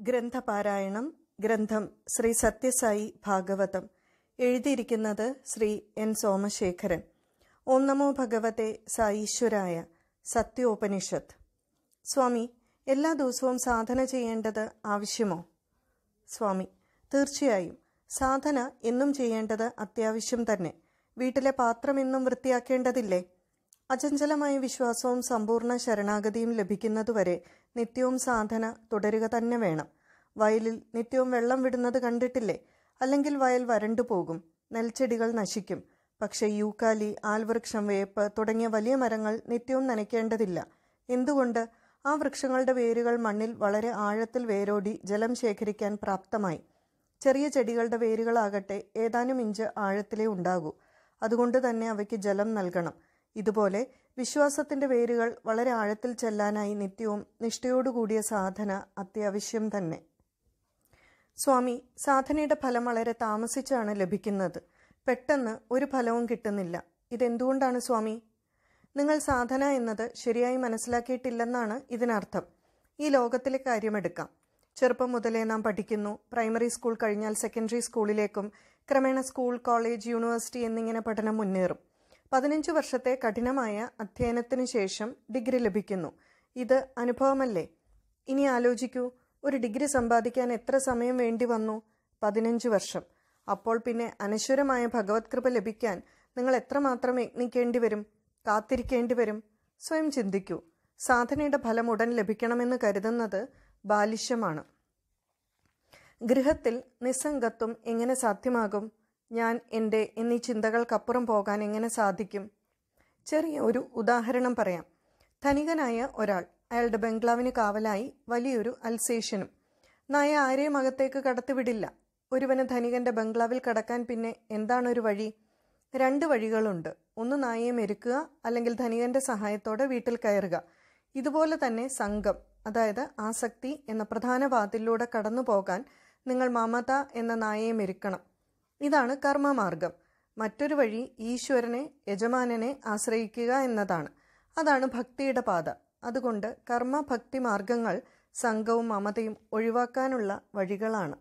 ഗ്രന്ഥപാരായണം ഗ്രന്ഥം ശ്രീ സത്യസായി ഭാഗവതം എഴുതിയിരിക്കുന്നത് ശ്രീ എൻ സോമശേഖരൻ ഓം നമോ ഭഗവത്തെ സായീശ്വരായ സത്യോപനിഷത്ത് സ്വാമി എല്ലാ ദിവസവും സാധന ചെയ്യേണ്ടത് ആവശ്യമോ സ്വാമി തീർച്ചയായും സാധന എന്നും ചെയ്യേണ്ടത് അത്യാവശ്യം തന്നെ വീട്ടിലെ പാത്രം എന്നും വൃത്തിയാക്കേണ്ടതില്ലേ അചഞ്ചലമായ വിശ്വാസവും സമ്പൂർണ്ണ ശരണാഗതിയും ലഭിക്കുന്നതുവരെ നിത്യവും സാധന തുടരുക തന്നെ വേണം വയലിൽ നിത്യവും വെള്ളം വിടുന്നത് കണ്ടിട്ടില്ലേ അല്ലെങ്കിൽ വയൽ വരണ്ടു പോകും നെൽച്ചെടികൾ നശിക്കും പക്ഷേ യൂക്കാലി ആൽവൃക്ഷം വേപ്പ് തുടങ്ങിയ വലിയ മരങ്ങൾ നിത്യവും നനയ്ക്കേണ്ടതില്ല എന്തുകൊണ്ട് ആ വൃക്ഷങ്ങളുടെ വേരുകൾ മണ്ണിൽ വളരെ ആഴത്തിൽ വേരോടി ജലം ശേഖരിക്കാൻ പ്രാപ്തമായി ചെറിയ ചെടികളുടെ വേരുകളാകട്ടെ ഏതാനും ഇഞ്ച് ആഴത്തിലേ ഉണ്ടാകൂ അതുകൊണ്ട് തന്നെ അവയ്ക്ക് ജലം നൽകണം ഇതുപോലെ വിശ്വാസത്തിന്റെ വേരുകൾ വളരെ ആഴത്തിൽ ചെല്ലാനായി നിത്യവും നിഷ്ഠയോടുകൂടിയ സാധന അത്യാവശ്യം തന്നെ സ്വാമി സാധനയുടെ ഫലം വളരെ താമസിച്ചാണ് ലഭിക്കുന്നത് പെട്ടെന്ന് ഒരു ഫലവും കിട്ടുന്നില്ല ഇതെന്തുകൊണ്ടാണ് സ്വാമി നിങ്ങൾ സാധന എന്നത് ശരിയായി മനസ്സിലാക്കിയിട്ടില്ലെന്നാണ് ഇതിനർത്ഥം ഈ ലോകത്തിലെ കാര്യമെടുക്കാം ചെറുപ്പം മുതലേ നാം പഠിക്കുന്നു പ്രൈമറി സ്കൂൾ കഴിഞ്ഞാൽ സെക്കൻഡറി സ്കൂളിലേക്കും ക്രമേണ സ്കൂൾ കോളേജ് യൂണിവേഴ്സിറ്റി എന്നിങ്ങനെ പഠനം മുന്നേറും പതിനഞ്ച് വർഷത്തെ കഠിനമായ അധ്യയനത്തിനു ശേഷം ഡിഗ്രി ലഭിക്കുന്നു ഇത് അനുഭവമല്ലേ ഇനി ആലോചിക്കൂ ഒരു ഡിഗ്രി സമ്പാദിക്കാൻ എത്ര സമയം വേണ്ടി വന്നു പതിനഞ്ച് വർഷം അപ്പോൾ പിന്നെ അനശ്വരമായ ഭഗവത് കൃപ ലഭിക്കാൻ നിങ്ങൾ എത്രമാത്രം യത്നിക്കേണ്ടി വരും കാത്തിരിക്കേണ്ടി വരും സ്വയം ചിന്തിക്കൂ സാധനയുടെ ഫലം ഉടൻ ലഭിക്കണമെന്ന് കരുതുന്നത് ബാലിഷ്യമാണ് ഗൃഹത്തിൽ നിസ്സംഗത്വം എങ്ങനെ സാധ്യമാകും ഞാൻ എൻ്റെ എന്നീ ചിന്തകൾക്കപ്പുറം പോകാൻ എങ്ങനെ സാധിക്കും ചെറിയ ഒരു ഉദാഹരണം പറയാം ധനികനായ ഒരാൾ അയാളുടെ ബംഗ്ലാവിന് കാവലായി വലിയൊരു അൽസേഷ്യനും നായ ആരെയും അകത്തേക്ക് കടത്തിവിടില്ല ഒരുവന് ധനികന്റെ ബംഗ്ലാവിൽ കടക്കാൻ പിന്നെ എന്താണ് ഒരു വഴി രണ്ട് വഴികളുണ്ട് ഒന്ന് നായയെ മെരുക്കുക അല്ലെങ്കിൽ ധനികന്റെ സഹായത്തോടെ വീട്ടിൽ കയറുക ഇതുപോലെ തന്നെ സംഘം അതായത് ആസക്തി എന്ന പ്രധാന വാതിലൂടെ കടന്നു പോകാൻ നിങ്ങൾ മമത എന്ന നായയെ മെരുക്കണം ഇതാണ് കർമ്മമാർഗം മറ്റൊരു വഴി ഈശ്വരനെ യജമാനനെ ആശ്രയിക്കുക എന്നതാണ് അതാണ് ഭക്തിയുടെ പാത അതുകൊണ്ട് കർമ്മ ഭക്തി മാർഗങ്ങൾ സംഘവും മമതയും ഒഴിവാക്കാനുള്ള വഴികളാണ്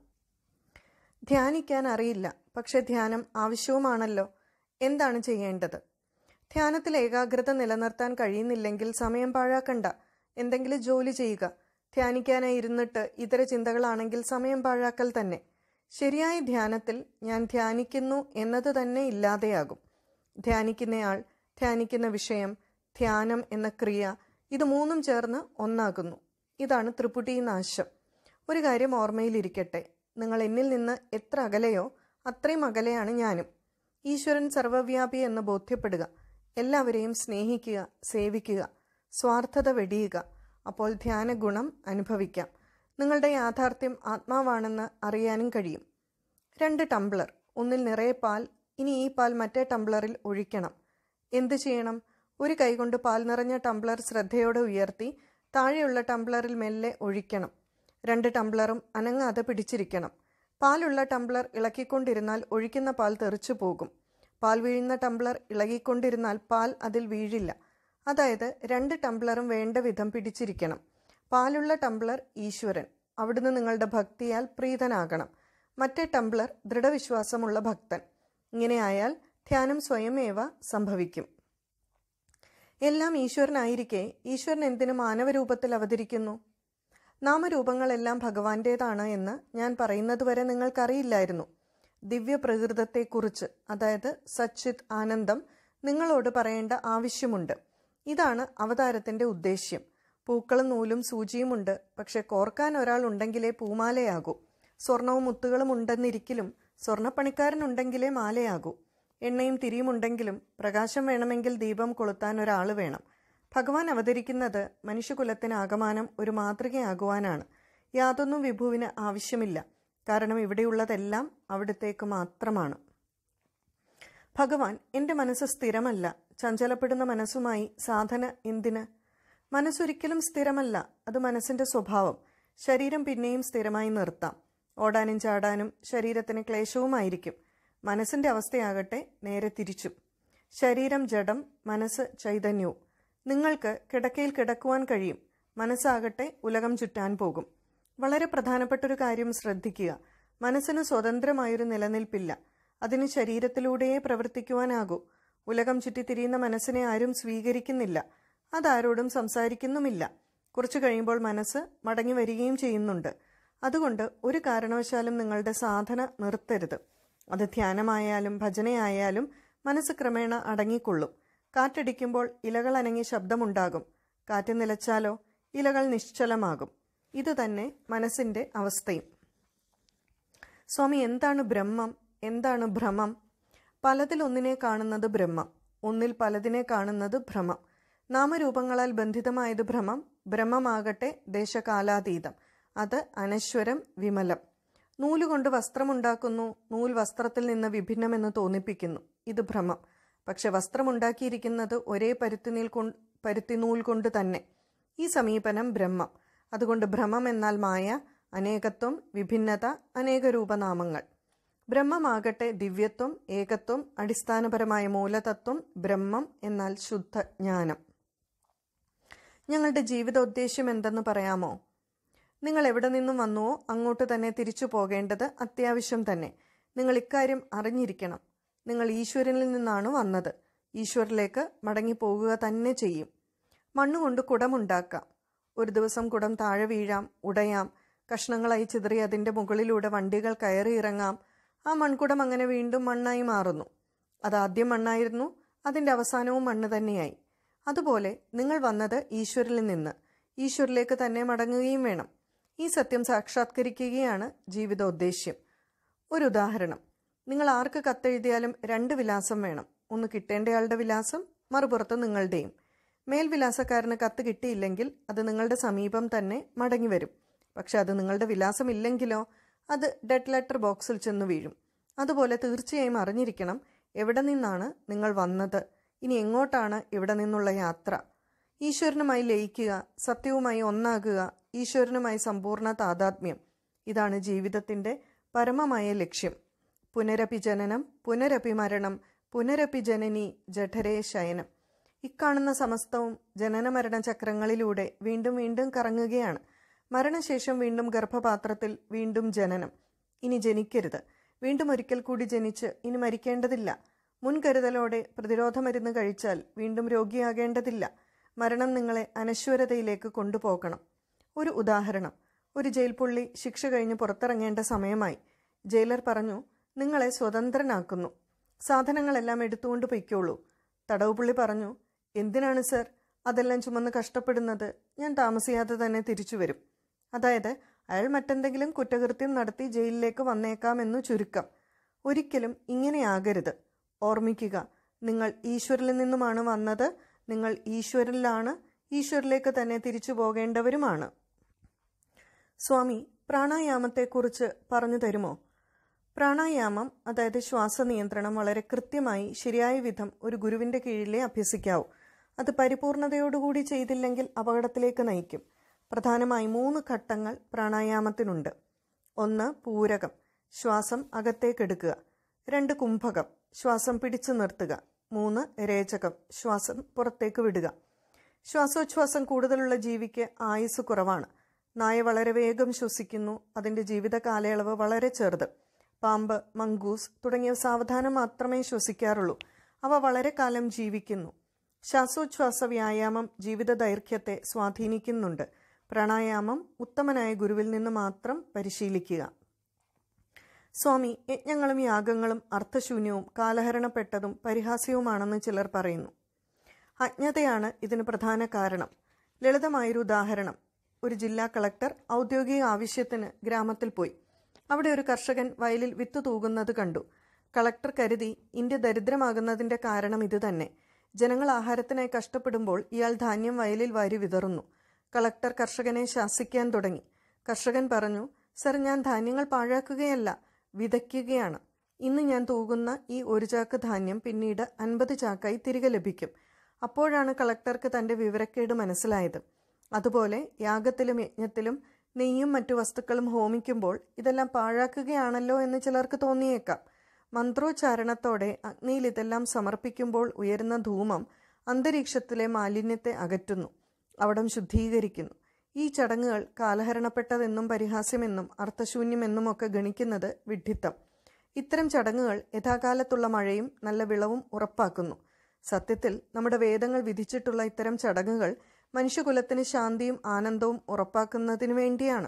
ധ്യാനിക്കാൻ അറിയില്ല പക്ഷെ ധ്യാനം ആവശ്യവുമാണല്ലോ എന്താണ് ചെയ്യേണ്ടത് ധ്യാനത്തിൽ ഏകാഗ്രത നിലനിർത്താൻ കഴിയുന്നില്ലെങ്കിൽ സമയം പാഴാക്കണ്ട എന്തെങ്കിലും ജോലി ചെയ്യുക ധ്യാനിക്കാനായി ഇരുന്നിട്ട് ഇതര ചിന്തകളാണെങ്കിൽ സമയം പാഴാക്കൽ തന്നെ ശരിയായ ധ്യാനത്തിൽ ഞാൻ ധ്യാനിക്കുന്നു എന്നത് തന്നെ ഇല്ലാതെയാകും ധ്യാനിക്കുന്നയാൾ ധ്യാനിക്കുന്ന വിഷയം ധ്യാനം എന്ന ക്രിയ ഇത് മൂന്നും ചേർന്ന് ഒന്നാകുന്നു ഇതാണ് ത്രിപുടി നാശം ഒരു കാര്യം ഓർമ്മയിലിരിക്കട്ടെ നിങ്ങൾ എന്നിൽ നിന്ന് എത്ര അകലെയോ അത്രയും അകലെയാണ് ഞാനും ഈശ്വരൻ സർവവ്യാപി എന്ന് ബോധ്യപ്പെടുക എല്ലാവരെയും സ്നേഹിക്കുക സേവിക്കുക സ്വാർത്ഥത വെടിയുക അപ്പോൾ ധ്യാന ഗുണം അനുഭവിക്കാം നിങ്ങളുടെ യാഥാർത്ഥ്യം ആത്മാവാണെന്ന് അറിയാനും കഴിയും രണ്ട് ടംബ്ലർ ഒന്നിൽ നിറയെ പാൽ ഇനി ഈ പാൽ മറ്റേ ടംബ്ലറിൽ ഒഴിക്കണം എന്തു ചെയ്യണം ഒരു കൈകൊണ്ട് പാൽ നിറഞ്ഞ ടംബ്ലർ ശ്രദ്ധയോടെ ഉയർത്തി താഴെയുള്ള ടംബ്ലറിൽ മെല്ലെ ഒഴിക്കണം രണ്ട് ടംബ്ലറും അനങ്ങാതെ പിടിച്ചിരിക്കണം പാലുള്ള ടംബ്ലർ ഇളക്കിക്കൊണ്ടിരുന്നാൽ ഒഴിക്കുന്ന പാൽ തെറിച്ചു പോകും പാൽ വീഴുന്ന ടംബ്ലർ ഇളകിക്കൊണ്ടിരുന്നാൽ പാൽ അതിൽ വീഴില്ല അതായത് രണ്ട് ടംബ്ലറും വേണ്ട വിധം പിടിച്ചിരിക്കണം പാലുള്ള ടംബ്ലർ ഈശ്വരൻ അവിടുന്ന് നിങ്ങളുടെ ഭക്തിയാൽ പ്രീതനാകണം മറ്റേ ടംബ്ലർ ദൃഢവിശ്വാസമുള്ള ഭക്തൻ ഇങ്ങനെയായാൽ ധ്യാനം സ്വയമേവ സംഭവിക്കും എല്ലാം ഈശ്വരനായിരിക്കെ ഈശ്വരൻ എന്തിനു മാനവരൂപത്തിൽ അവതരിക്കുന്നു നാമരൂപങ്ങളെല്ലാം ഭഗവാന്റേതാണ് എന്ന് ഞാൻ പറയുന്നതുവരെ നിങ്ങൾക്കറിയില്ലായിരുന്നു ദിവ്യ പ്രകൃതത്തെക്കുറിച്ച് അതായത് സച്ചിത് ആനന്ദം നിങ്ങളോട് പറയേണ്ട ആവശ്യമുണ്ട് ഇതാണ് അവതാരത്തിന്റെ ഉദ്ദേശ്യം പൂക്കളും നൂലും സൂചിയുമുണ്ട് പക്ഷെ കോർക്കാൻ ഒരാൾ ഉണ്ടെങ്കിലേ പൂമാലയാകൂ സ്വർണവും മുത്തുകളും ഉണ്ടെന്നിരിക്കലും സ്വർണ്ണപ്പണിക്കാരനുണ്ടെങ്കിലേ മാലയാകൂ എണ്ണയും തിരിയുമുണ്ടെങ്കിലും പ്രകാശം വേണമെങ്കിൽ ദീപം കൊളുത്താൻ ഒരാൾ വേണം ഭഗവാൻ അവതരിക്കുന്നത് മനുഷ്യകുലത്തിന് ആകമാനം ഒരു മാതൃകയാകുവാനാണ് യാതൊന്നും വിഭുവിന് ആവശ്യമില്ല കാരണം ഇവിടെയുള്ളതെല്ലാം അവിടത്തേക്ക് മാത്രമാണ് ഭഗവാൻ എൻ്റെ മനസ്സ് സ്ഥിരമല്ല ചഞ്ചലപ്പെടുന്ന മനസ്സുമായി സാധന എന്തിന് മനസ്സൊരിക്കലും സ്ഥിരമല്ല അത് മനസ്സിന്റെ സ്വഭാവം ശരീരം പിന്നെയും സ്ഥിരമായി നിർത്താം ഓടാനും ചാടാനും ശരീരത്തിന് ക്ലേശവുമായിരിക്കും മനസ്സിന്റെ അവസ്ഥയാകട്ടെ നേരെ തിരിച്ചും ശരീരം ജഡം മനസ്സ് ചൈതന്യവും നിങ്ങൾക്ക് കിടക്കയിൽ കിടക്കുവാൻ കഴിയും മനസ്സാകട്ടെ ഉലകം ചുറ്റാൻ പോകും വളരെ പ്രധാനപ്പെട്ട ഒരു കാര്യം ശ്രദ്ധിക്കുക മനസ്സിന് സ്വതന്ത്രമായൊരു നിലനിൽപ്പില്ല അതിന് ശരീരത്തിലൂടെയേ പ്രവർത്തിക്കുവാനാകൂ ഉലകം ചുറ്റിത്തിരിയുന്ന മനസ്സിനെ ആരും സ്വീകരിക്കുന്നില്ല അതാരോടും സംസാരിക്കുന്നുമില്ല കുറച്ചു കഴിയുമ്പോൾ മനസ്സ് മടങ്ങി വരികയും ചെയ്യുന്നുണ്ട് അതുകൊണ്ട് ഒരു കാരണവശാലും നിങ്ങളുടെ സാധന നിർത്തരുത് അത് ധ്യാനമായാലും ഭജനയായാലും മനസ്സ് ക്രമേണ അടങ്ങിക്കൊള്ളും കാറ്റടിക്കുമ്പോൾ ഇലകൾ അനങ്ങി ശബ്ദമുണ്ടാകും കാറ്റ് നിലച്ചാലോ ഇലകൾ നിശ്ചലമാകും ഇത് തന്നെ മനസ്സിന്റെ അവസ്ഥയും സ്വാമി എന്താണ് ബ്രഹ്മം എന്താണ് ഭ്രമം പലതിൽ ഒന്നിനെ കാണുന്നത് ബ്രഹ്മം ഒന്നിൽ പലതിനെ കാണുന്നത് ഭ്രമം നാമരൂപങ്ങളാൽ ബന്ധിതമായത് ഭ്രമം ബ്രഹ്മമാകട്ടെ ദേശകാലാതീതം അത് അനശ്വരം വിമലം നൂലുകൊണ്ട് വസ്ത്രമുണ്ടാക്കുന്നു നൂൽ വസ്ത്രത്തിൽ നിന്ന് വിഭിന്നമെന്ന് തോന്നിപ്പിക്കുന്നു ഇത് ഭ്രമം പക്ഷെ വസ്ത്രമുണ്ടാക്കിയിരിക്കുന്നത് ഒരേ പരുത്തിനീൽ കൊണ്ട് പരുത്തിനൂൽ കൊണ്ട് തന്നെ ഈ സമീപനം ബ്രഹ്മം അതുകൊണ്ട് ഭ്രമം എന്നാൽ മായ അനേകത്വം വിഭിന്നത അനേക രൂപനാമങ്ങൾ ബ്രഹ്മമാകട്ടെ ദിവ്യത്വം ഏകത്വം അടിസ്ഥാനപരമായ മൂലതത്വം ബ്രഹ്മം എന്നാൽ ശുദ്ധ ജ്ഞാനം ഞങ്ങളുടെ ജീവിതോദ്ദേശ്യം എന്തെന്ന് പറയാമോ നിങ്ങൾ എവിടെ നിന്നും വന്നുവോ അങ്ങോട്ട് തന്നെ തിരിച്ചു പോകേണ്ടത് അത്യാവശ്യം തന്നെ നിങ്ങൾ ഇക്കാര്യം അറിഞ്ഞിരിക്കണം നിങ്ങൾ ഈശ്വരനിൽ നിന്നാണ് വന്നത് ഈശ്വരിലേക്ക് മടങ്ങി പോകുക തന്നെ ചെയ്യും മണ്ണുകൊണ്ട് കുടമുണ്ടാക്കാം ഒരു ദിവസം കുടം താഴെ വീഴാം ഉടയാം കഷ്ണങ്ങളായി ചിതറി അതിൻ്റെ മുകളിലൂടെ വണ്ടികൾ കയറി ഇറങ്ങാം ആ മൺകുടം അങ്ങനെ വീണ്ടും മണ്ണായി മാറുന്നു അത് ആദ്യം മണ്ണായിരുന്നു അതിൻ്റെ അവസാനവും മണ്ണ് തന്നെയായി അതുപോലെ നിങ്ങൾ വന്നത് ഈശ്വരിൽ നിന്ന് ഈശ്വരിലേക്ക് തന്നെ മടങ്ങുകയും വേണം ഈ സത്യം സാക്ഷാത്കരിക്കുകയാണ് ജീവിതോദ്ദേശ്യം ഒരു ഉദാഹരണം നിങ്ങൾ ആർക്ക് കത്തെഴുതിയാലും രണ്ട് വിലാസം വേണം ഒന്ന് കിട്ടേണ്ടയാളുടെ വിലാസം മറുപുറത്ത് നിങ്ങളുടെയും മേൽവിലാസക്കാരന് കത്ത് കിട്ടിയില്ലെങ്കിൽ അത് നിങ്ങളുടെ സമീപം തന്നെ മടങ്ങി വരും പക്ഷെ അത് നിങ്ങളുടെ വിലാസം ഇല്ലെങ്കിലോ അത് ഡെഡ് ലെറ്റർ ബോക്സിൽ ചെന്ന് വീഴും അതുപോലെ തീർച്ചയായും അറിഞ്ഞിരിക്കണം എവിടെ നിന്നാണ് നിങ്ങൾ വന്നത് ഇനി എങ്ങോട്ടാണ് ഇവിടെ നിന്നുള്ള യാത്ര ഈശ്വരനുമായി ലയിക്കുക സത്യവുമായി ഒന്നാകുക ഈശ്വരനുമായി സമ്പൂർണ്ണ താതാത്മ്യം ഇതാണ് ജീവിതത്തിൻ്റെ പരമമായ ലക്ഷ്യം പുനരപി ജനനം പുനരപി മരണം പുനരപി ജനനി ജഠരേ ശയനം ഇക്കാണുന്ന സമസ്തവും ജനനമരണ ചക്രങ്ങളിലൂടെ വീണ്ടും വീണ്ടും കറങ്ങുകയാണ് മരണശേഷം വീണ്ടും ഗർഭപാത്രത്തിൽ വീണ്ടും ജനനം ഇനി ജനിക്കരുത് വീണ്ടും ഒരിക്കൽ കൂടി ജനിച്ച് ഇനി മരിക്കേണ്ടതില്ല മുൻകരുതലോടെ പ്രതിരോധ മരുന്ന് കഴിച്ചാൽ വീണ്ടും രോഗിയാകേണ്ടതില്ല മരണം നിങ്ങളെ അനശ്വരതയിലേക്ക് കൊണ്ടുപോകണം ഒരു ഉദാഹരണം ഒരു ജയിൽ പുള്ളി ശിക്ഷ കഴിഞ്ഞ് പുറത്തിറങ്ങേണ്ട സമയമായി ജയിലർ പറഞ്ഞു നിങ്ങളെ സ്വതന്ത്രനാക്കുന്നു സാധനങ്ങളെല്ലാം എടുത്തുകൊണ്ട് പൊയ്ക്കോളൂ തടവുപുള്ളി പറഞ്ഞു എന്തിനാണ് സർ അതെല്ലാം ചുമന്ന് കഷ്ടപ്പെടുന്നത് ഞാൻ താമസിയാതെ തന്നെ തിരിച്ചു വരും അതായത് അയാൾ മറ്റെന്തെങ്കിലും കുറ്റകൃത്യം നടത്തി ജയിലിലേക്ക് വന്നേക്കാമെന്നു ചുരുക്കം ഒരിക്കലും ഇങ്ങനെയാകരുത് ഓർമ്മിക്കുക നിങ്ങൾ ഈശ്വരിൽ നിന്നുമാണ് വന്നത് നിങ്ങൾ ഈശ്വരിലാണ് ഈശ്വരിലേക്ക് തന്നെ തിരിച്ചു പോകേണ്ടവരുമാണ് സ്വാമി പ്രാണായാമത്തെക്കുറിച്ച് പറഞ്ഞു തരുമോ പ്രാണായാമം അതായത് ശ്വാസനിയന്ത്രണം വളരെ കൃത്യമായി ശരിയായ വിധം ഒരു ഗുരുവിൻ്റെ കീഴിലേ അഭ്യസിക്കാവൂ അത് പരിപൂർണതയോടുകൂടി ചെയ്തില്ലെങ്കിൽ അപകടത്തിലേക്ക് നയിക്കും പ്രധാനമായി മൂന്ന് ഘട്ടങ്ങൾ പ്രാണായാമത്തിനുണ്ട് ഒന്ന് പൂരകം ശ്വാസം അകത്തേക്കെടുക്കുക രണ്ട് കുംഭകം ശ്വാസം പിടിച്ചു നിർത്തുക മൂന്ന് രേചകം ശ്വാസം പുറത്തേക്ക് വിടുക ശ്വാസോച്ഛ്വാസം കൂടുതലുള്ള ജീവിക്ക് ആയുസ് കുറവാണ് നായ വളരെ വേഗം ശ്വസിക്കുന്നു അതിൻ്റെ ജീവിത കാലയളവ് വളരെ ചെറുത് പാമ്പ് മങ്കൂസ് തുടങ്ങിയവ സാവധാനം മാത്രമേ ശ്വസിക്കാറുള്ളൂ അവ വളരെ കാലം ജീവിക്കുന്നു ശ്വാസോച്ഛ്വാസ വ്യായാമം ജീവിത ദൈർഘ്യത്തെ സ്വാധീനിക്കുന്നുണ്ട് പ്രാണായാമം ഉത്തമനായ ഗുരുവിൽ നിന്ന് മാത്രം പരിശീലിക്കുക സ്വാമി യജ്ഞങ്ങളും യാഗങ്ങളും അർത്ഥശൂന്യവും കാലഹരണപ്പെട്ടതും പരിഹാസ്യവുമാണെന്ന് ചിലർ പറയുന്നു അജ്ഞതയാണ് ഇതിന് പ്രധാന കാരണം ലളിതമായൊരു ഉദാഹരണം ഒരു ജില്ലാ കളക്ടർ ഔദ്യോഗിക ആവശ്യത്തിന് ഗ്രാമത്തിൽ പോയി അവിടെ ഒരു കർഷകൻ വയലിൽ വിത്ത് തൂകുന്നത് കണ്ടു കളക്ടർ കരുതി ഇന്ത്യ ദരിദ്രമാകുന്നതിന്റെ കാരണം ഇത് തന്നെ ജനങ്ങൾ ആഹാരത്തിനായി കഷ്ടപ്പെടുമ്പോൾ ഇയാൾ ധാന്യം വയലിൽ വാരി വിതറുന്നു കളക്ടർ കർഷകനെ ശാസിക്കാൻ തുടങ്ങി കർഷകൻ പറഞ്ഞു സർ ഞാൻ ധാന്യങ്ങൾ പാഴാക്കുകയല്ല വിതയ്ക്കുകയാണ് ഇന്ന് ഞാൻ തൂകുന്ന ഈ ഒരു ചാക്ക് ധാന്യം പിന്നീട് അൻപത് ചാക്കായി തിരികെ ലഭിക്കും അപ്പോഴാണ് കളക്ടർക്ക് തന്റെ വിവരക്കേട് മനസ്സിലായത് അതുപോലെ യാഗത്തിലും യജ്ഞത്തിലും നെയ്യും മറ്റു വസ്തുക്കളും ഹോമിക്കുമ്പോൾ ഇതെല്ലാം പാഴാക്കുകയാണല്ലോ എന്ന് ചിലർക്ക് തോന്നിയേക്കാം മന്ത്രോച്ചാരണത്തോടെ അഗ്നിയിൽ ഇതെല്ലാം സമർപ്പിക്കുമ്പോൾ ഉയരുന്ന ധൂമം അന്തരീക്ഷത്തിലെ മാലിന്യത്തെ അകറ്റുന്നു അവിടം ശുദ്ധീകരിക്കുന്നു ഈ ചടങ്ങുകൾ കാലഹരണപ്പെട്ടതെന്നും പരിഹാസ്യമെന്നും അർത്ഥശൂന്യമെന്നും ഒക്കെ ഗണിക്കുന്നത് വിഡ്ഢിത്തം ഇത്തരം ചടങ്ങുകൾ യഥാകാലത്തുള്ള മഴയും നല്ല വിളവും ഉറപ്പാക്കുന്നു സത്യത്തിൽ നമ്മുടെ വേദങ്ങൾ വിധിച്ചിട്ടുള്ള ഇത്തരം ചടങ്ങുകൾ മനുഷ്യകുലത്തിന് ശാന്തിയും ആനന്ദവും ഉറപ്പാക്കുന്നതിനു വേണ്ടിയാണ്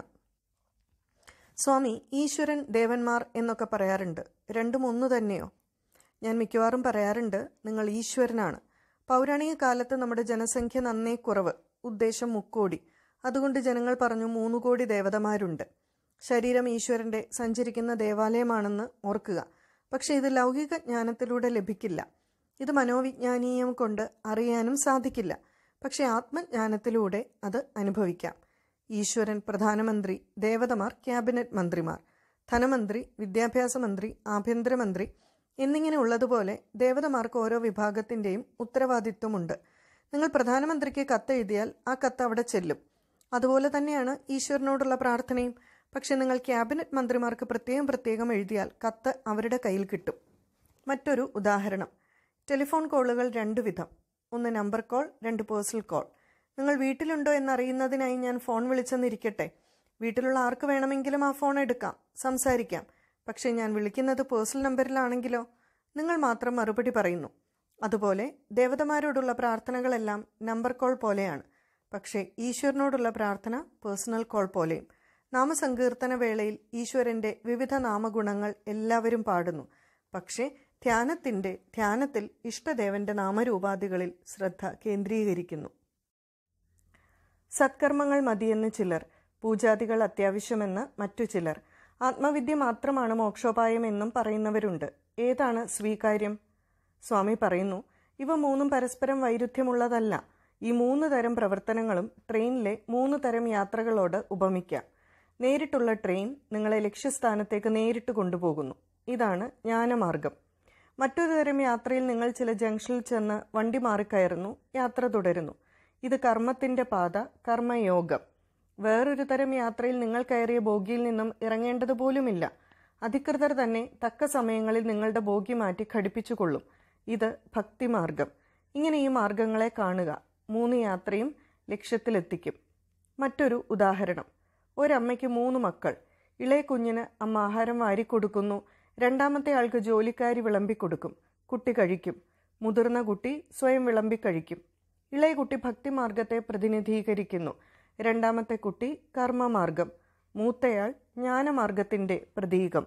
സ്വാമി ഈശ്വരൻ ദേവന്മാർ എന്നൊക്കെ പറയാറുണ്ട് രണ്ടും ഒന്നു തന്നെയോ ഞാൻ മിക്കവാറും പറയാറുണ്ട് നിങ്ങൾ ഈശ്വരനാണ് പൗരാണിക കാലത്ത് നമ്മുടെ ജനസംഖ്യ നന്നേ കുറവ് ഉദ്ദേശം മുക്കോടി അതുകൊണ്ട് ജനങ്ങൾ പറഞ്ഞു മൂന്നു കോടി ദേവതമാരുണ്ട് ശരീരം ഈശ്വരന്റെ സഞ്ചരിക്കുന്ന ദേവാലയമാണെന്ന് ഓർക്കുക പക്ഷേ ഇത് ലൗകിക ജ്ഞാനത്തിലൂടെ ലഭിക്കില്ല ഇത് മനോവിജ്ഞാനീയം കൊണ്ട് അറിയാനും സാധിക്കില്ല പക്ഷേ ആത്മജ്ഞാനത്തിലൂടെ അത് അനുഭവിക്കാം ഈശ്വരൻ പ്രധാനമന്ത്രി ദേവതമാർ ക്യാബിനറ്റ് മന്ത്രിമാർ ധനമന്ത്രി വിദ്യാഭ്യാസ മന്ത്രി ആഭ്യന്തരമന്ത്രി എന്നിങ്ങനെ ഉള്ളതുപോലെ ദേവതമാർക്ക് ഓരോ വിഭാഗത്തിൻ്റെയും ഉത്തരവാദിത്വമുണ്ട് നിങ്ങൾ പ്രധാനമന്ത്രിക്ക് കത്തെഴുതിയാൽ ആ കത്ത് അവിടെ ചെല്ലും അതുപോലെ തന്നെയാണ് ഈശ്വരനോടുള്ള പ്രാർത്ഥനയും പക്ഷെ നിങ്ങൾ ക്യാബിനറ്റ് മന്ത്രിമാർക്ക് പ്രത്യേകം പ്രത്യേകം എഴുതിയാൽ കത്ത് അവരുടെ കയ്യിൽ കിട്ടും മറ്റൊരു ഉദാഹരണം ടെലിഫോൺ കോളുകൾ രണ്ടു വിധം ഒന്ന് നമ്പർ കോൾ രണ്ട് പേഴ്സണൽ കോൾ നിങ്ങൾ വീട്ടിലുണ്ടോ എന്നറിയുന്നതിനായി ഞാൻ ഫോൺ വിളിച്ചെന്നിരിക്കട്ടെ വീട്ടിലുള്ള ആർക്ക് വേണമെങ്കിലും ആ ഫോൺ എടുക്കാം സംസാരിക്കാം പക്ഷേ ഞാൻ വിളിക്കുന്നത് പേഴ്സണൽ നമ്പറിലാണെങ്കിലോ നിങ്ങൾ മാത്രം മറുപടി പറയുന്നു അതുപോലെ ദേവതമാരോടുള്ള പ്രാർത്ഥനകളെല്ലാം നമ്പർ കോൾ പോലെയാണ് പക്ഷേ ഈശ്വരനോടുള്ള പ്രാർത്ഥന പേഴ്സണൽ കോൾ പോലെയും നാമസങ്കീർത്തന വേളയിൽ ഈശ്വരന്റെ വിവിധ നാമഗുണങ്ങൾ എല്ലാവരും പാടുന്നു പക്ഷേ ധ്യാനത്തിന്റെ ധ്യാനത്തിൽ ഇഷ്ടദേവന്റെ നാമരൂപാദികളിൽ ശ്രദ്ധ കേന്ദ്രീകരിക്കുന്നു സത്കർമ്മങ്ങൾ മതിയെന്ന് ചിലർ പൂജാദികൾ അത്യാവശ്യമെന്ന് മറ്റു ചിലർ ആത്മവിദ്യ മാത്രമാണ് മോക്ഷോപായം എന്നും പറയുന്നവരുണ്ട് ഏതാണ് സ്വീകാര്യം സ്വാമി പറയുന്നു ഇവ മൂന്നും പരസ്പരം വൈരുദ്ധ്യമുള്ളതല്ല ഈ മൂന്ന് തരം പ്രവർത്തനങ്ങളും ട്രെയിനിലെ മൂന്ന് തരം യാത്രകളോട് ഉപമിക്കാം നേരിട്ടുള്ള ട്രെയിൻ നിങ്ങളെ ലക്ഷ്യസ്ഥാനത്തേക്ക് നേരിട്ട് കൊണ്ടുപോകുന്നു ഇതാണ് ജ്ഞാനമാർഗം മറ്റൊരു തരം യാത്രയിൽ നിങ്ങൾ ചില ജംഗ്ഷനിൽ ചെന്ന് വണ്ടി മാറിക്കയറുന്നു യാത്ര തുടരുന്നു ഇത് കർമ്മത്തിന്റെ പാത കർമ്മയോഗം വേറൊരു തരം യാത്രയിൽ നിങ്ങൾ കയറിയ ബോഗിയിൽ നിന്നും ഇറങ്ങേണ്ടത് പോലുമില്ല അധികൃതർ തന്നെ തക്ക സമയങ്ങളിൽ നിങ്ങളുടെ ബോഗി മാറ്റി ഘടിപ്പിച്ചുകൊള്ളും ഇത് ഭക്തിമാർഗം ഇങ്ങനെ ഈ മാർഗങ്ങളെ കാണുക മൂന്ന് യാത്രയും ലക്ഷ്യത്തിലെത്തിക്കും മറ്റൊരു ഉദാഹരണം ഒരമ്മയ്ക്ക് മൂന്ന് മക്കൾ ഇളയ കുഞ്ഞിന് അമ്മ ആഹാരം വാരിക്കൊടുക്കുന്നു രണ്ടാമത്തെ ആൾക്ക് ജോലിക്കാരി വിളമ്പിക്കൊടുക്കും കുട്ടി കഴിക്കും മുതിർന്ന കുട്ടി സ്വയം വിളമ്പിക്കഴിക്കും ഇളയ കുട്ടി ഭക്തിമാർഗത്തെ പ്രതിനിധീകരിക്കുന്നു രണ്ടാമത്തെ കുട്ടി കർമ്മമാർഗം മൂത്തയാൾ ജ്ഞാനമാർഗത്തിന്റെ പ്രതീകം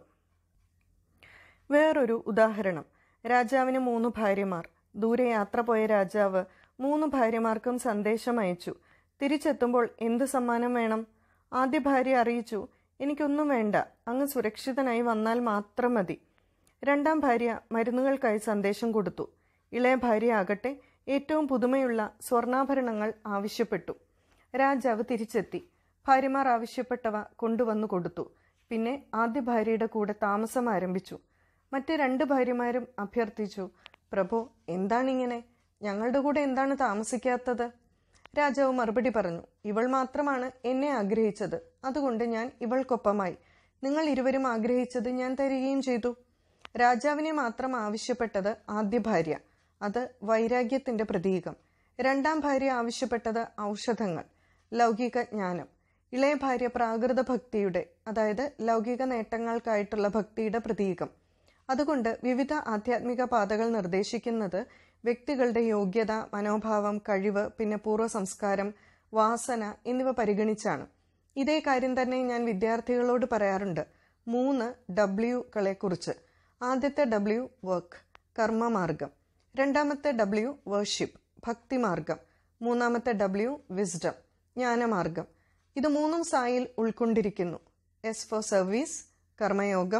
വേറൊരു ഉദാഹരണം രാജാവിന് മൂന്ന് ഭാര്യമാർ ദൂരെ യാത്ര പോയ രാജാവ് മൂന്ന് ഭാര്യമാർക്കും സന്ദേശം അയച്ചു തിരിച്ചെത്തുമ്പോൾ എന്ത് സമ്മാനം വേണം ആദ്യ ഭാര്യ അറിയിച്ചു എനിക്കൊന്നും വേണ്ട അങ്ങ് സുരക്ഷിതനായി വന്നാൽ മാത്രം മതി രണ്ടാം ഭാര്യ മരുന്നുകൾക്കായി സന്ദേശം കൊടുത്തു ഇളയ ഭാര്യ ആകട്ടെ ഏറ്റവും പുതുമയുള്ള സ്വർണ്ണാഭരണങ്ങൾ ആവശ്യപ്പെട്ടു രാജാവ് തിരിച്ചെത്തി ഭാര്യമാർ ആവശ്യപ്പെട്ടവ കൊണ്ടുവന്നു കൊടുത്തു പിന്നെ ആദ്യ ഭാര്യയുടെ കൂടെ താമസം ആരംഭിച്ചു മറ്റ് രണ്ട് ഭാര്യമാരും അഭ്യർത്ഥിച്ചു പ്രഭു എന്താണിങ്ങനെ ഞങ്ങളുടെ കൂടെ എന്താണ് താമസിക്കാത്തത് രാജാവ് മറുപടി പറഞ്ഞു ഇവൾ മാത്രമാണ് എന്നെ ആഗ്രഹിച്ചത് അതുകൊണ്ട് ഞാൻ ഇവൾക്കൊപ്പമായി നിങ്ങൾ ഇരുവരും ആഗ്രഹിച്ചത് ഞാൻ തരികയും ചെയ്തു രാജാവിനെ മാത്രം ആവശ്യപ്പെട്ടത് ആദ്യ ഭാര്യ അത് വൈരാഗ്യത്തിന്റെ പ്രതീകം രണ്ടാം ഭാര്യ ആവശ്യപ്പെട്ടത് ഔഷധങ്ങൾ ലൗകിക ജ്ഞാനം ഇളയ ഭാര്യ പ്രാകൃത ഭക്തിയുടെ അതായത് ലൗകിക നേട്ടങ്ങൾക്കായിട്ടുള്ള ഭക്തിയുടെ പ്രതീകം അതുകൊണ്ട് വിവിധ ആധ്യാത്മിക പാതകൾ നിർദ്ദേശിക്കുന്നത് വ്യക്തികളുടെ യോഗ്യത മനോഭാവം കഴിവ് പിന്നെ പൂർവ്വ സംസ്കാരം വാസന എന്നിവ പരിഗണിച്ചാണ് ഇതേ കാര്യം തന്നെ ഞാൻ വിദ്യാർത്ഥികളോട് പറയാറുണ്ട് മൂന്ന് ഡബ്ല്യുകളെ കുറിച്ച് ആദ്യത്തെ ഡബ്ല്യു വർക്ക് കർമ്മമാർഗം രണ്ടാമത്തെ ഡബ്ല്യു വേർഷിപ്പ് ഭക്തിമാർഗം മൂന്നാമത്തെ ഡബ്ല്യു വിസ്ഡം ജ്ഞാനമാർഗം ഇത് മൂന്നും സായിൽ ഉൾക്കൊണ്ടിരിക്കുന്നു എസ് ഫോർ സർവീസ് കർമ്മയോഗം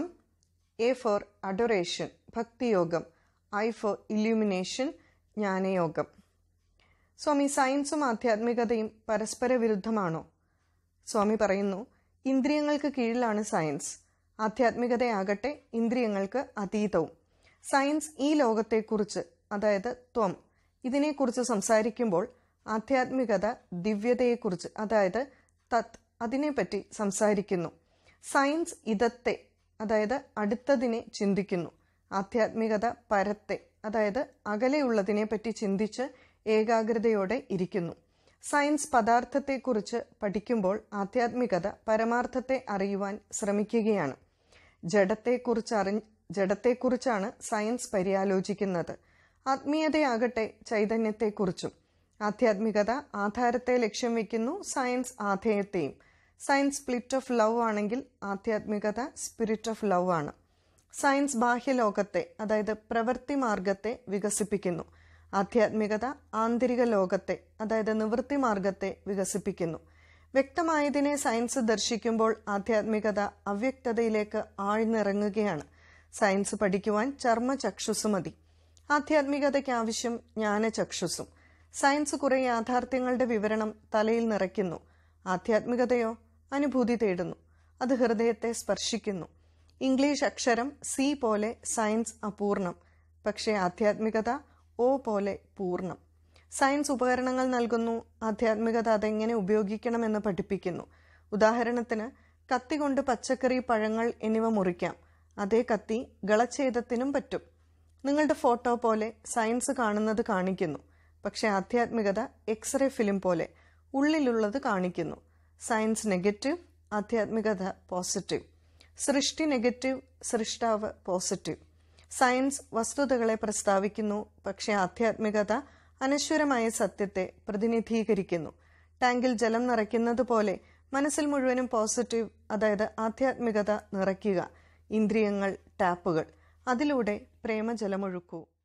എ ഫോർ അഡൊറേഷൻ ഭക്തിയോഗം ഐ ഫോർ ഇല്യൂമിനേഷൻ ജ്ഞാനയോഗം സ്വാമി സയൻസും ആധ്യാത്മികതയും പരസ്പര വിരുദ്ധമാണോ സ്വാമി പറയുന്നു ഇന്ദ്രിയങ്ങൾക്ക് കീഴിലാണ് സയൻസ് ആധ്യാത്മികതയാകട്ടെ ഇന്ദ്രിയങ്ങൾക്ക് അതീതവും സയൻസ് ഈ ലോകത്തെക്കുറിച്ച് അതായത് ത്വം ഇതിനെക്കുറിച്ച് സംസാരിക്കുമ്പോൾ ആധ്യാത്മികത ദിവ്യതയെക്കുറിച്ച് അതായത് തത് അതിനെപ്പറ്റി സംസാരിക്കുന്നു സയൻസ് ഇതത്തെ അതായത് അടുത്തതിനെ ചിന്തിക്കുന്നു ആധ്യാത്മികത പരത്തെ അതായത് അകലെയുള്ളതിനെ പറ്റി ചിന്തിച്ച് ഏകാഗ്രതയോടെ ഇരിക്കുന്നു സയൻസ് പദാർത്ഥത്തെക്കുറിച്ച് പഠിക്കുമ്പോൾ ആധ്യാത്മികത പരമാർത്ഥത്തെ അറിയുവാൻ ശ്രമിക്കുകയാണ് ജഡത്തെക്കുറിച്ച് അറി ജഡത്തെക്കുറിച്ചാണ് സയൻസ് പര്യാലോചിക്കുന്നത് ആത്മീയതയാകട്ടെ ചൈതന്യത്തെക്കുറിച്ചും ആധ്യാത്മികത ആധാരത്തെ ലക്ഷ്യം വയ്ക്കുന്നു സയൻസ് ആധേയത്തെയും സയൻസ് സ്പ്ലിറ്റ് ഓഫ് ലവ് ആണെങ്കിൽ ആധ്യാത്മികത സ്പിരിറ്റ് ഓഫ് ലവ് ആണ് സയൻസ് ബാഹ്യലോകത്തെ അതായത് പ്രവൃത്തി മാർഗത്തെ വികസിപ്പിക്കുന്നു ആധ്യാത്മികത ആന്തരിക ലോകത്തെ അതായത് നിവൃത്തി മാർഗത്തെ വികസിപ്പിക്കുന്നു വ്യക്തമായതിനെ സയൻസ് ദർശിക്കുമ്പോൾ ആധ്യാത്മികത അവ്യക്തതയിലേക്ക് ആഴ്ന്നിറങ്ങുകയാണ് സയൻസ് പഠിക്കുവാൻ ചർമ്മചക്ഷുസ് മതി ആധ്യാത്മികതയ്ക്ക് ആവശ്യം ജ്ഞാനചക്ഷുസും സയൻസ് കുറെ യാഥാർത്ഥ്യങ്ങളുടെ വിവരണം തലയിൽ നിറയ്ക്കുന്നു ആധ്യാത്മികതയോ അനുഭൂതി തേടുന്നു അത് ഹൃദയത്തെ സ്പർശിക്കുന്നു ഇംഗ്ലീഷ് അക്ഷരം സി പോലെ സയൻസ് അപൂർണം പക്ഷേ ആധ്യാത്മികത ഓ പോലെ പൂർണ്ണം സയൻസ് ഉപകരണങ്ങൾ നൽകുന്നു ആധ്യാത്മികത അതെങ്ങനെ ഉപയോഗിക്കണമെന്ന് പഠിപ്പിക്കുന്നു ഉദാഹരണത്തിന് കത്തി കൊണ്ട് പച്ചക്കറി പഴങ്ങൾ എന്നിവ മുറിക്കാം അതേ കത്തി ഗളച്ഛേദത്തിനും പറ്റും നിങ്ങളുടെ ഫോട്ടോ പോലെ സയൻസ് കാണുന്നത് കാണിക്കുന്നു പക്ഷേ ആധ്യാത്മികത എക്സ്റേ ഫിലിം പോലെ ഉള്ളിലുള്ളത് കാണിക്കുന്നു സയൻസ് നെഗറ്റീവ് ആധ്യാത്മികത പോസിറ്റീവ് സൃഷ്ടി നെഗറ്റീവ് സൃഷ്ടാവ് പോസിറ്റീവ് സയൻസ് വസ്തുതകളെ പ്രസ്താവിക്കുന്നു പക്ഷേ ആധ്യാത്മികത അനശ്വരമായ സത്യത്തെ പ്രതിനിധീകരിക്കുന്നു ടാങ്കിൽ ജലം നിറയ്ക്കുന്നത് പോലെ മനസ്സിൽ മുഴുവനും പോസിറ്റീവ് അതായത് ആധ്യാത്മികത നിറയ്ക്കുക ഇന്ദ്രിയങ്ങൾ ടാപ്പുകൾ അതിലൂടെ പ്രേമജലമൊഴുക്കൂ